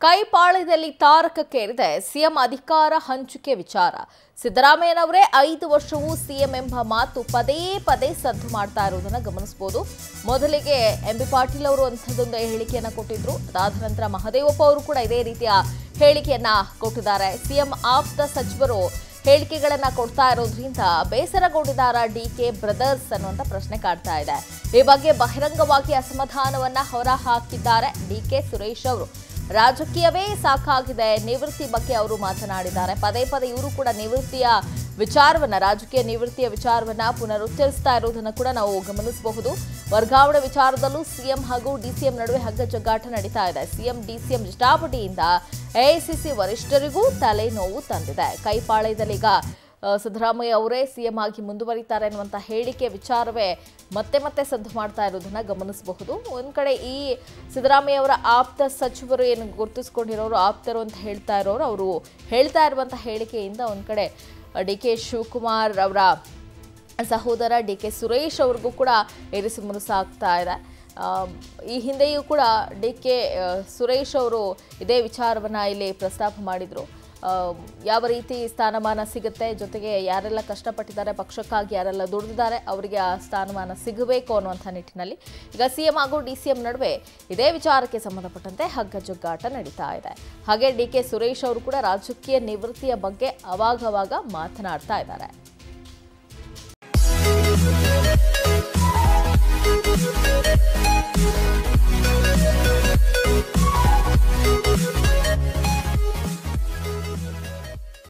ಕೈಪಾಳ್ಯದಲ್ಲಿ ತಾರಕಕ್ಕೇರಿದೆ CM ಅಧಿಕಾರ ಹಂಚಿಕೆ ವಿಚಾರ ಸಿದ್ದರಾಮಯ್ಯನವರೇ ಐದು ವರ್ಷವೂ ಸಿಎಂ ಎಂಬ ಮಾತು ಪದೇ ಪದೇ ಸದ್ದು ಮಾಡ್ತಾ ಇರುವುದನ್ನು ಗಮನಿಸಬಹುದು ಮೊದಲಿಗೆ ಎಂ ಬಿ ಪಾಟೀಲ್ ಅವರು ಅಂಥದ್ದೊಂದು ಹೇಳಿಕೆಯನ್ನ ಕೊಟ್ಟಿದ್ರು ಅದಾದ ನಂತರ ಮಹದೇವಪ್ಪ ಅವರು ಕೂಡ ಇದೇ ರೀತಿಯ ಹೇಳಿಕೆಯನ್ನ ಕೊಟ್ಟಿದ್ದಾರೆ ಸಿಎಂ ಆಪ್ತ ಸಚಿವರು ಹೇಳಿಕೆಗಳನ್ನ ಕೊಡ್ತಾ ಇರೋದ್ರಿಂದ ಬೇಸರಗೊಂಡಿದ್ದಾರ ಡಿ ಕೆ ಬ್ರದರ್ಸ್ ಅನ್ನುವಂಥ ಪ್ರಶ್ನೆ ಕಾಡ್ತಾ ಇದೆ ಈ ಬಗ್ಗೆ ಬಹಿರಂಗವಾಗಿ ಅಸಮಾಧಾನವನ್ನ ಹೊರ ಹಾಕಿದ್ದಾರೆ ಡಿ ಕೆ ಸುರೇಶ್ ಅವರು ರಾಜಕೀಯವೇ ಸಾಕಾಗಿದೆ ನಿವೃತ್ತಿ ಬಗ್ಗೆ ಅವರು ಮಾತನಾಡಿದ್ದಾರೆ ಪದೇ ಪದೇ ಇವರು ಕೂಡ ನಿವೃತ್ತಿಯ ವಿಚಾರವನ್ನ ರಾಜಕೀಯ ನಿವೃತ್ತಿಯ ವಿಚಾರವನ್ನ ಪುನರುಚ್ಚರಿಸ್ತಾ ಇರುವುದನ್ನು ಕೂಡ ನಾವು ಗಮನಿಸಬಹುದು ವರ್ಗಾವಣೆ ವಿಚಾರದಲ್ಲೂ ಸಿಎಂ ಹಾಗೂ ಡಿಸಿಎಂ ನಡುವೆ ಹಗ್ಗ ಜಗ್ಗಾಟ ನಡೀತಾ ಇದೆ ಸಿಎಂ ಡಿಸಿಎಂ ಜಟಾಪಟಿಯಿಂದ ಎಐಸಿಸಿ ವರಿಷ್ಠರಿಗೂ ತಲೆನೋವು ತಂದಿದೆ ಕೈಪಾಳ್ಯದಲ್ಲೀಗ ಆ, ಸಿದ್ದರಾಮಯ್ಯ ಅವರೇ ಸಿಎಂ ಆಗಿ ಮುಂದುವರಿತಾರೆ ಅನ್ನುವಂಥ ಹೇಳಿಕೆ ವಿಚಾರವೇ ಮತ್ತೆ ಮತ್ತೆ ಸದ್ದು ಮಾಡ್ತಾ ಇರೋದನ್ನ ಗಮನಿಸಬಹುದು ಒಂದ್ ಕಡೆ ಈ ಸಿದ್ದರಾಮಯ್ಯ ಅವರ ಆಪ್ತ ಸಚಿವರು ಏನು ಗುರುತಿಸ್ಕೊಂಡಿರೋರು ಆಪ್ತರು ಅಂತ ಹೇಳ್ತಾ ಇರೋರು ಅವರು ಹೇಳ್ತಾ ಇರುವಂಥ ಹೇಳಿಕೆಯಿಂದ ಒಂದ್ ಕಡೆ ಡಿ ಕೆ ಶಿವಕುಮಾರ್ ಅವರ ಸಹೋದರ ಡಿ ಕೆ ಸುರೇಶ್ ಅವ್ರಿಗೂ ಕೂಡ ಇರಿಸು ಮುರುಸಾಗ್ತಾ ಇದೆ ಆ, ಈ ಹಿಂದೆಯೂ ಕೂಡ ಡಿ ಕೆ ಸುರೇಶ್ ಅವರು ಇದೇ ವಿಚಾರವನ್ನು ಇಲ್ಲಿ ಪ್ರಸ್ತಾಪ ಮಾಡಿದರು ಯಾವ ರೀತಿ ಸ್ಥಾನಮಾನ ಸಿಗುತ್ತೆ ಜೊತೆಗೆ ಯಾರೆಲ್ಲ ಕಷ್ಟಪಟ್ಟಿದ್ದಾರೆ ಪಕ್ಷಕ್ಕಾಗಿ ಯಾರೆಲ್ಲ ದುಡಿದಿದ್ದಾರೆ ಅವರಿಗೆ ಆ ಸ್ಥಾನಮಾನ ಸಿಗಬೇಕು ಅನ್ನುವಂಥ ನಿಟ್ಟಿನಲ್ಲಿ ಈಗ ಸಿ ಎಂ ಹಾಗೂ ಡಿ ಸಿ ಎಂ ನಡುವೆ ಇದೇ ವಿಚಾರಕ್ಕೆ ಸಂಬಂಧಪಟ್ಟಂತೆ ಹಗ್ಗ ಜಗ್ಗಾಟ ನಡೀತಾ ಇದೆ ಹಾಗೆ ಡಿ ಕೆ ಸುರೇಶ್ ಅವರು ಕೂಡ ರಾಜಕೀಯ ನಿವೃತ್ತಿಯ ಬಗ್ಗೆ ಅವಾಗವಾಗ ಮಾತನಾಡ್ತಾ ಇದ್ದಾರೆ Thank you.